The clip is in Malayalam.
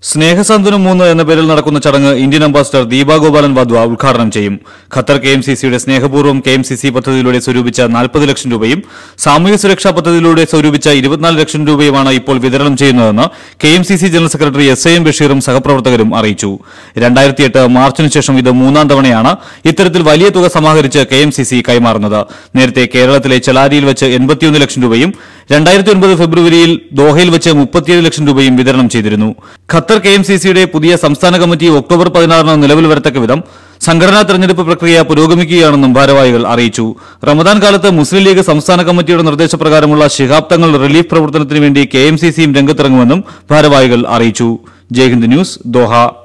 സ്നേഹസന്തുനം മൂന്ന് എന്ന പേരിൽ നടക്കുന്ന ചടങ്ങ് ഇന്ത്യൻ അംബാസിഡർ ദീപ ഗോപാലൻ വാദ്വ ഉദ്ഘാടനം ചെയ്യും ഖത്തർ കെ എം സി സിയുടെ സ്നേഹപൂർവ്വം കെ എം സി സി പദ്ധതിയിലൂടെ സ്വരൂപിച്ച നാൽപ്പത് ലക്ഷം രൂപയും സാമൂഹ്യ സുരക്ഷാ പദ്ധതിയിലൂടെ സ്വരൂപിച്ച ഇരുപത്തിനാല് ലക്ഷം രൂപയുമാണ് ഇപ്പോൾ വിതരണം ചെയ്യുന്നതെന്ന് K M C C general secretary S A M ബഷീറും സഹപ്രവർത്തകരും അറിയിച്ചു രണ്ടായിരത്തി എട്ട് മാർച്ചിന് ശേഷം ഇത് മൂന്നാം തവണയാണ് ഇത്തരത്തിൽ വലിയ തുക സമാഹരിച്ച് കെ എം സി സി കൈമാറുന്നത് നേരത്തെ കേരളത്തിലെ ചെലാരിയിൽ വെച്ച് എൺപത്തിയൊന്ന് ലക്ഷം രൂപയും രണ്ടായിരത്തി ഒൻപത് ഫെബ്രുവരിയിൽ ദോഹയിൽ വെച്ച് മുപ്പത്തിയേഴ് ലക്ഷം രൂപയും വിതരണം ചെയ്തിരുന്നു ഖത്തർ കെ എം സി സിയുടെ പുതിയ സംസ്ഥാന കമ്മിറ്റി ഒക്ടോബർ പതിനാറിന് നിലവിൽ വരത്തക്ക വിധം സംഘടനാ തെരഞ്ഞെടുപ്പ് പ്രക്രിയ പുരോഗമിക്കുകയാണെന്നും ഭാരവാഹികൾ അറിയിച്ചു റമദാൻ കാലത്ത് മുസ്ലിം ലീഗ് സംസ്ഥാന കമ്മിറ്റിയുടെ നിർദ്ദേശപ്രകാരമുള്ള ശിഹാബ് തങ്ങൾ റിലീഫ് പ്രവർത്തനത്തിന് വേണ്ടി കെ എം സി സിയും രംഗത്തിറങ്ങുമെന്നും ഭാരവാഹികൾ അറിയിച്ചു ജയ്ഹിന്ദ് ന്യൂസ് ദോഹ